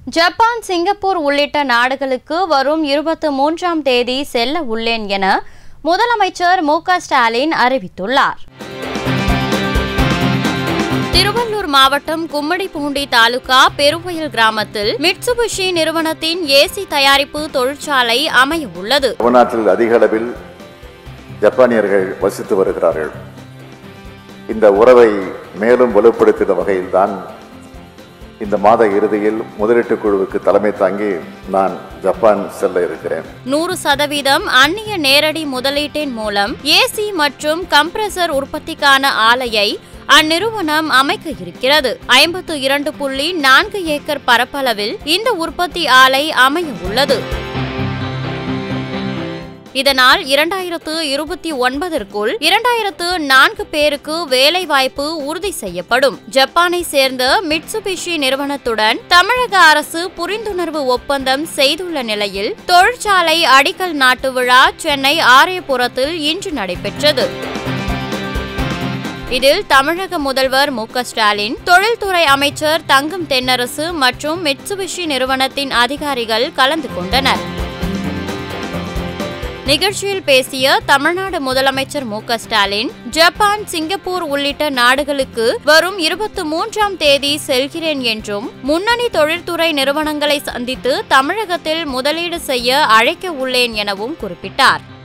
Japan Singapore உள்ளிட்ட நாடுகளுக்கு வரும் இருபத்தி மூன்றாம் தேதி செல்ல உள்ளேன் என முதலமைச்சர் மு க ஸ்டாலின் அறிவித்துள்ளார் திருவள்ளூர் மாவட்டம் கும்மிடிப்பூண்டி தாலுகா பெருவயல் கிராமத்தில் மிட்சுபிஷி நிறுவனத்தின் ஏசி தயாரிப்பு தொழிற்சாலை அமைய உள்ளது தமிழ்நாட்டில் அதிக அளவில் ஜப்பானியர்கள் வசித்து வருகிறார்கள் இந்த உறவை மேலும் வலுப்படுத்தின வகையில்தான் இந்த மாத இறுதியில் முதலீட்டு குழுவுக்கு தலைமை தாங்கி நான் ஜப்பான் செல்ல இருக்கிறேன் நூறு சதவீதம் அந்நிய நேரடி முதலீட்டின் மூலம் ஏசி மற்றும் கம்ப்ரசர் உற்பத்திக்கான ஆலையை அந்நிறுவனம் அமைக்க இருக்கிறது ஐம்பத்து இரண்டு புள்ளி நான்கு ஏக்கர் பரப்பளவில் இந்த உற்பத்தி ஆலை அமைய உள்ளது இதனால் இரண்டாயிரத்து இருபத்தி ஒன்பதற்குள் இரண்டாயிரத்து நான்கு பேருக்கு வேலை வாய்ப்பு உறுதி செய்யப்படும் ஜப்பானை சேர்ந்த மிட்சுபிஷி நிறுவனத்துடன் தமிழக அரசு புரிந்துணர்வு ஒப்பந்தம் செய்துள்ள நிலையில் தொழிற்சாலை அடிக்கல் நாட்டு விழா சென்னை ஆரியபுரத்தில் இன்று நடைபெற்றது இதில் தமிழக முதல்வர் மு க ஸ்டாலின் தொழில்துறை அமைச்சர் தங்கம் தென்னரசு மற்றும் மிட்சுபிஷி நிறுவனத்தின் அதிகாரிகள் கலந்து கொண்டனர் நிகழ்ச்சியில் பேசிய தமிழ்நாடு முதலமைச்சர் மு க ஸ்டாலின் ஜப்பான் சிங்கப்பூர் உள்ளிட்ட நாடுகளுக்கு வரும் இருபத்தி மூன்றாம் தேதி செல்கிறேன் என்றும் முன்னணி தொழில்துறை நிறுவனங்களை சந்தித்து தமிழகத்தில் முதலீடு செய்ய அழைக்க உள்ளேன் எனவும் குறிப்பிட்டார்